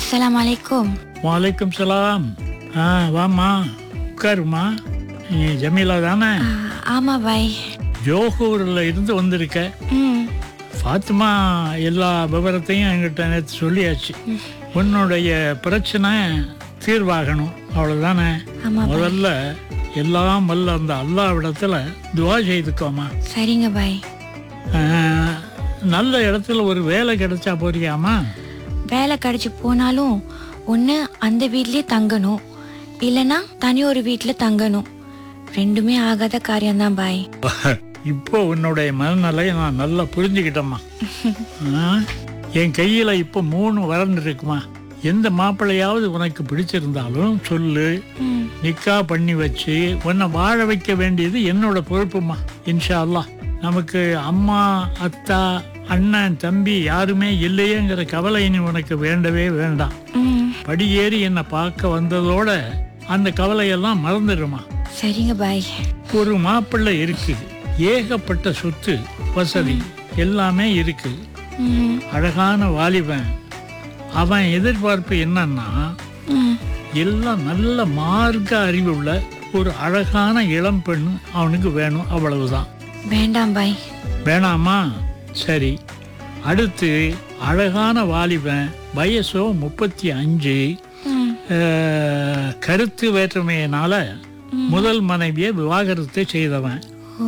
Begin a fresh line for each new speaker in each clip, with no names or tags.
அஸ்ஸலாமு அலைக்கும்
வலைக்கும் சலாம் ஆ வாம்மா உட்காருமா நீ ஜமீலா தானே
ஆ, ஆமா பாய்
ஜோஹூரில் இருந்து வந்திருக்க
ம்
ஃபாத்திமா எல்லா விவரத்தையும் என்கிட்ட நேற்று சொல்லியாச்சு உன்னுடைய பிரச்சனை தீர்வாகணும் அவ்வளோதானே
ஆமா பாய்
முதல்ல எல்லாம் வல்ல அந்த அல்லாவிடத்துல துவா செய்துக்கோமா
சரிங்க பாய்
ஆ, நல்ல இடத்துல ஒரு வேலை கிடைச்சா போறியாமா
வேலை கிடைச்சு போனாலும் ஒன்று அந்த வீட்லயே தங்கணும் இல்லைன்னா தனி ஒரு வீட்டில் தங்கணும் ரெண்டுமே ஆகாத காரியம்தான் பாய்
இப்போ உன்னுடைய மனநிலையை நான் நல்லா புரிஞ்சுக்கிட்டேம்மா ஆ, என் கையில இப்போ மூணு வரன் இருக்குமா எந்த மாப்பிள்ளையாவது உனக்கு பிடிச்சிருந்தாலும் சொல்லு
ம்
நிக்கா பண்ணி வச்சு உன்னை வாழ வைக்க வேண்டியது என்னோட பொறுப்புமா இன்ஷா அல்லாஹ் நமக்கு அம்மா அத்தா அண்ணன் தம்பி யாருமே இல்லையேங்கிற கவலை இனி உனக்கு வேண்டவே வேண்டாம்
ம்
படியேறி என்னை பார்க்க வந்ததோட அந்த கவலையெல்லாம் மறந்துடுமா
சரிங்க பாய்
ஒரு மாப்பிள்ளை இருக்கு ஏகப்பட்ட சொத்து வசதி எல்லாமே இருக்கு
ம்
அழகான வாலிபன் அவன் எதிர்பார்ப்பு என்னன்னா
ம்
எல்லாம் நல்ல மார்க்க அறிவுள்ள ஒரு அழகான இளம் பெண் அவனுக்கு வேணும் அவ்வளவுதான்
வேண்டாம் பாய்
வேணாமா சரி அடுத்து அழகான வாலிபன் வயசோ முப்பத்தி அஞ்சு
ம்
அஹ், கருத்து வேற்றுமையினால முதல் மனைவியை விவாகரத்து செய்தவன்
ஓ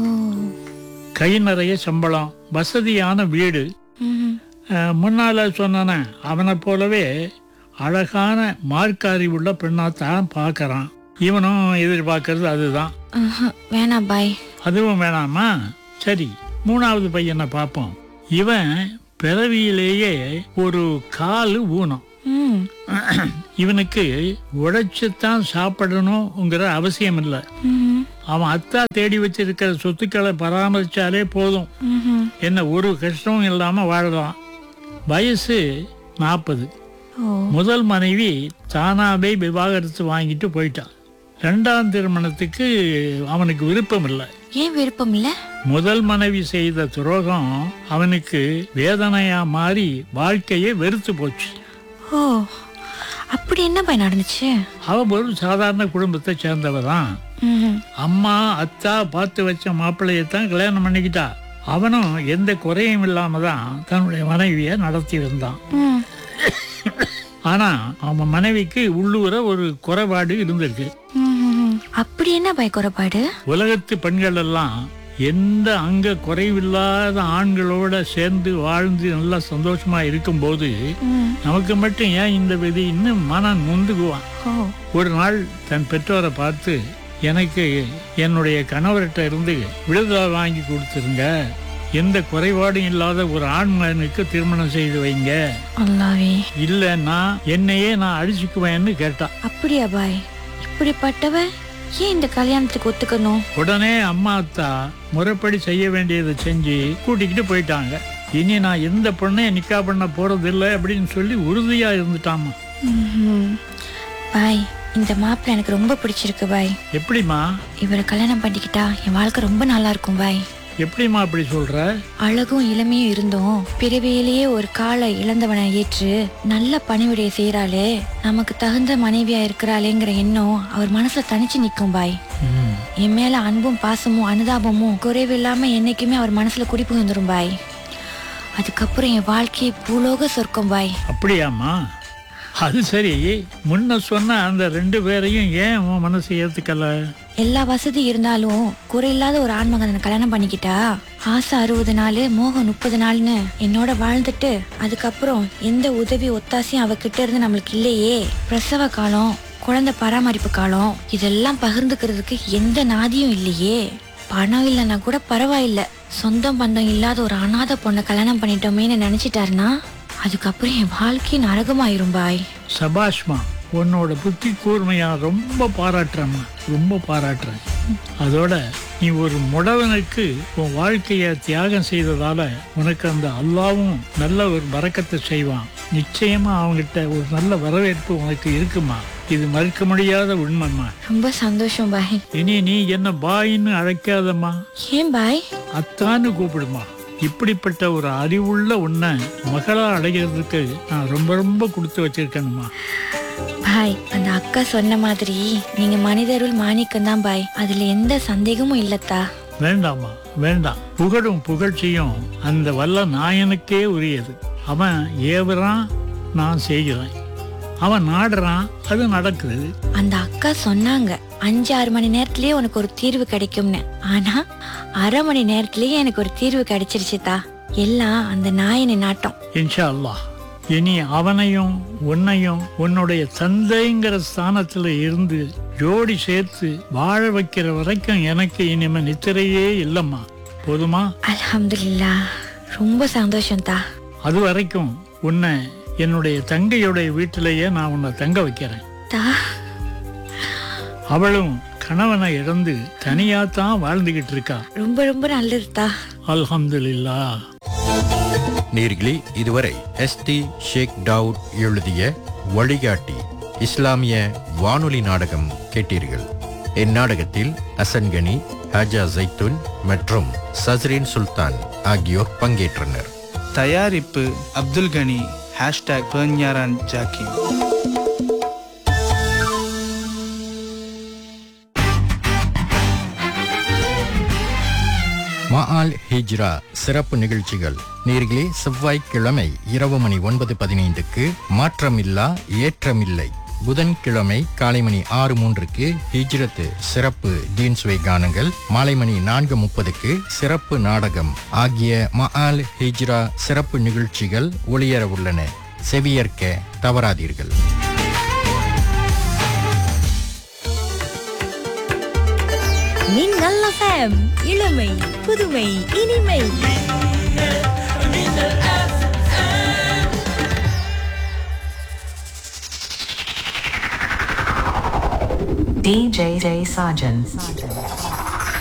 கை நிறைய சம்பளம் வசதியான வீடு
ம்
அஹ், முன்னால சொன்னன அவனை போலவே அழகான மார்க்க அறிவுள்ள பெண்ணாத்தான் பார்க்கறான் இவனும் எதிர்பார்க்கறது அதுதான்
ஆஹா, வேணாம் பாய்
அதுவும் வேணாமா சரி மூணாவது பையனை பார்ப்போம் இவன் பிறவியிலேயே ஒரு கால் ஊனம்
ம்
இவனுக்கு உழைச்சுத்தான் சாப்பிடணுங்கிற அவசியம் இல்லை
ம்
அவன் அத்தா தேடி வச்சிருக்கிற சொத்துக்களை பராமரிச்சாலே போதும்
ம்
என்ன ஒரு கஷ்டமும் இல்லாம வாழலாம் வயசு நாற்பது
ஓ
முதல் மனைவி தானாவே விவாகரத்து வாங்கிட்டு போயிட்டான் ரெண்டாம் திருமணத்துக்கு அவனுக்கு விருப்பம் இல்லை
ஏன் விருப்பம் இல்லை
முதல் மனைவி செய்த துரோகம் அவனுக்கு வேதனையா மாறி வாழ்க்கையே வெறுத்து போச்சு
ஓ அப்படி என்ன பாய் நடந்துச்சு
அவ ஒரு சாதாரண குடும்பத்தை சேர்ந்தவ தான்
ம்
அம்மா அத்தா பார்த்து வச்ச மாப்பிள்ளையத்தான் கல்யாணம் பண்ணிக்கிட்டா அவனும் எந்த குறையும் இல்லாம தான் தன்னுடைய மனைவியை நடத்தி வந்தான்
ம்
ஆனா அவன் மனைவிக்கு உள்ளூர ஒரு குறைபாடு இருந்திருக்கு
ம். அப்படி என்ன பாய் குறைபாடு
உலகத்து பெண்கள் எல்லாம் எந்த அங்க குறைவில்லாத ஆண்களோட சேர்ந்து வாழ்ந்து நல்லா சந்தோஷமா இருக்கும்போது
ம்
நமக்கு மட்டும் ஏன் இந்த விதி இன்னும் மனம் நொந்துக்குவான்
ஓ
ஒரு நாள் தன் பெற்றோரை பார்த்து எனக்கு என்னுடைய கணவர்கிட்ட இருந்து விடுதலை வாங்கி கொடுத்துருங்க எந்த குறைபாடும் இல்லாத ஒரு ஆண்மகனுக்கு திருமணம் செய்து வைங்க
அல்லாவே
இல்லைன்னா என்னையே நான் அழிச்சுக்குவேன்னு கேட்டா
அப்படியா பாய் இப்படிப்பட்டவ ஏன் இந்த கல்யாணத்துக்கு ஒத்துக்கணும்
உடனே அம்மா அத்தா முறைப்படி செய்ய வேண்டியதை செஞ்சு கூட்டிக்கிட்டு போயிட்டாங்க இனி நான் எந்த பொண்ணையும் நிக்கா பண்ண போறது இல்லை அப்படின்னு சொல்லி உறுதியா இருந்துட்டாமா
ம்ஹும். பாய் இந்த மாப்பிள்ளை எனக்கு ரொம்ப பிடிச்சிருக்கு பாய்
எப்படிம்மா
இவரை கல்யாணம் பண்ணிக்கிட்டா என் வாழ்க்கை ரொம்ப நல்லா இருக்கும் பாய்
எப்படிம்மா அப்படி சொல்ற
அழகும் இளமையும் இருந்தோம் பிறவியிலேயே ஒரு காலை இழந்தவனை ஏற்று நல்ல பணிவிடைய செய்யறாளே நமக்கு தகுந்த மனைவியா இருக்கிறாளேங்கிற எண்ணம் அவர் மனசுல தனிச்சு நிக்கும் பாய்
ம்.
என் மேல அன்பும் பாசமும் அனுதாபமும் குறைவில்லாம என்னைக்குமே அவர் மனசுல குடிப்புகுந்துரும் பாய் அதுக்கப்புறம் என் வாழ்க்கை பூலோக சொர்க்கம் பாய்
அப்படியாம்மா அது சரி முன்ன சொன்ன அந்த ரெண்டு பேரையும் ஏன் உன் மனசு ஏத்துக்கல
எல்லா வசதி இருந்தாலும் குறையில்லாத ஒரு ஆண்மகனை கல்யாணம் பண்ணிக்கிட்டா ஆசை அறுபது நாள் மோகம் முப்பது நாள்னு என்னோட வாழ்ந்துட்டு அதுக்கப்புறம் எந்த உதவி ஒத்தாசையும் அவகிட்ட இருந்து நம்மளுக்கு இல்லையே பிரசவ காலம் குழந்தை பராமரிப்பு காலம் இதெல்லாம் பகிர்ந்துக்கிறதுக்கு எந்த நாதியும் இல்லையே பணம் இல்லைன்னா கூட பரவாயில்ல சொந்தம் பந்தம் இல்லாத ஒரு அனாதை பொண்ணை கல்யாணம் பண்ணிட்டோமேன்னு நினைச்சிட்டாருன்னா அதுக்கப்புறம் என் வாழ்க்கை நரகமாயிரும் பாய்
சபாஷ்மா உன்னோட புத்தி கூர்மையா ரொம்ப பாராட்டுறேம்மா ரொம்ப பாராட்டுறேன் அதோட நீ ஒரு முடவனுக்கு உன் வாழ்க்கைய தியாகம் செய்ததால உனக்கு அந்த அல்லாவும் நல்ல ஒரு வரக்கத்தை செய்வான் நிச்சயமா அவங்கிட்ட ஒரு நல்ல வரவேற்பு உனக்கு இருக்குமா இது மறுக்க முடியாத உண்மைம்மா
ரொம்ப சந்தோஷம் பாய்
இனி நீ என்ன பாயின்னு அழைக்காதம்மா
ஏன் பாய்
அத்தான்னு கூப்பிடுமா இப்படிப்பட்ட ஒரு அறிவுள்ள உன்னை மகளா அடைகிறதுக்கு நான் ரொம்ப ரொம்ப கொடுத்து வச்சிருக்கேனுமா
பாய் அந்த அக்கா சொன்ன மாதிரி நீங்க மனிதருள் மாணிக்கம் தான் பாய் அதுல எந்த சந்தேகமும் இல்லத்தா
வேண்டாமா வேண்டாம் புகழும் புகழ்ச்சியும் அந்த வல்ல நாயனுக்கே உரியது அவன் ஏவுறான் நான் செய்கிறேன் அவன் நாடுறான் அது நடக்குது
அந்த அக்கா சொன்னாங்க அஞ்சு ஆறு மணி நேரத்திலேயே உனக்கு ஒரு தீர்வு கிடைக்கும்னு ஆனா அரை மணி நேரத்திலேயே எனக்கு ஒரு தீர்வு கிடைச்சிருச்சுதா எல்லாம் அந்த நாயனை நாட்டம்
இன்ஷா அல்லாஹ் இனி அவனையும் உன்னையும் உன்னுடைய தந்தைங்கிற ஸ்தானத்துல இருந்து ஜோடி சேர்த்து வாழ வைக்கிற வரைக்கும் எனக்கு இனிமே நித்திரையே இல்லம்மா போதுமா
அல்ஹம்துலில்லா ரொம்ப சந்தோஷம் தா
அது வரைக்கும் உன்னை என்னுடைய தங்கையுடைய வீட்டிலேயே நான் உன்னை தங்க வைக்கிறேன்
தா
அவளும் கணவனை இழந்து தனியா தான் வாழ்ந்துகிட்டு இருக்கா
ரொம்ப ரொம்ப நல்லது தா
அல்ஹம்துலில்லாஹ்
நேர்களே இதுவரை எஸ்டி ஷேக் டவுட் எழுதிய வழிகாட்டி இஸ்லாமிய வானொலி நாடகம் கேட்டீர்கள் இந்நாடகத்தில் அசன்கனி ஹாஜா ஜைத்துன் மற்றும் சஸ்ரீன் சுல்தான் ஆகியோர் பங்கேற்றனர்
தயாரிப்பு அப்துல் கனி ஹேஷ்டாக் பெர்ஞாரான் ஜாக்கிம்
மஆல் ஹிஜ்ரா சிறப்பு நிகழ்ச்சிகள் நேர்களே செவ்வாய்க்கிழமை இரவு மணி ஒன்பது பதினைந்துக்கு மாற்றமில்லா ஏற்றமில்லை புதன்கிழமை காலை மணி ஆறு மூன்றுக்கு ஹிஜ்ரத்து சிறப்பு டீன்ஸ்வை கானங்கள் மாலை மணி நான்கு முப்பதுக்கு சிறப்பு நாடகம் ஆகிய மஆல் ஹிஜ்ரா சிறப்பு நிகழ்ச்சிகள் ஒளியர உள்ளன செவியேற்க தவறாதீர்கள்
மின்னல் எஃப்எம் இளமை புதுமை இனிமை
DJ Sajan.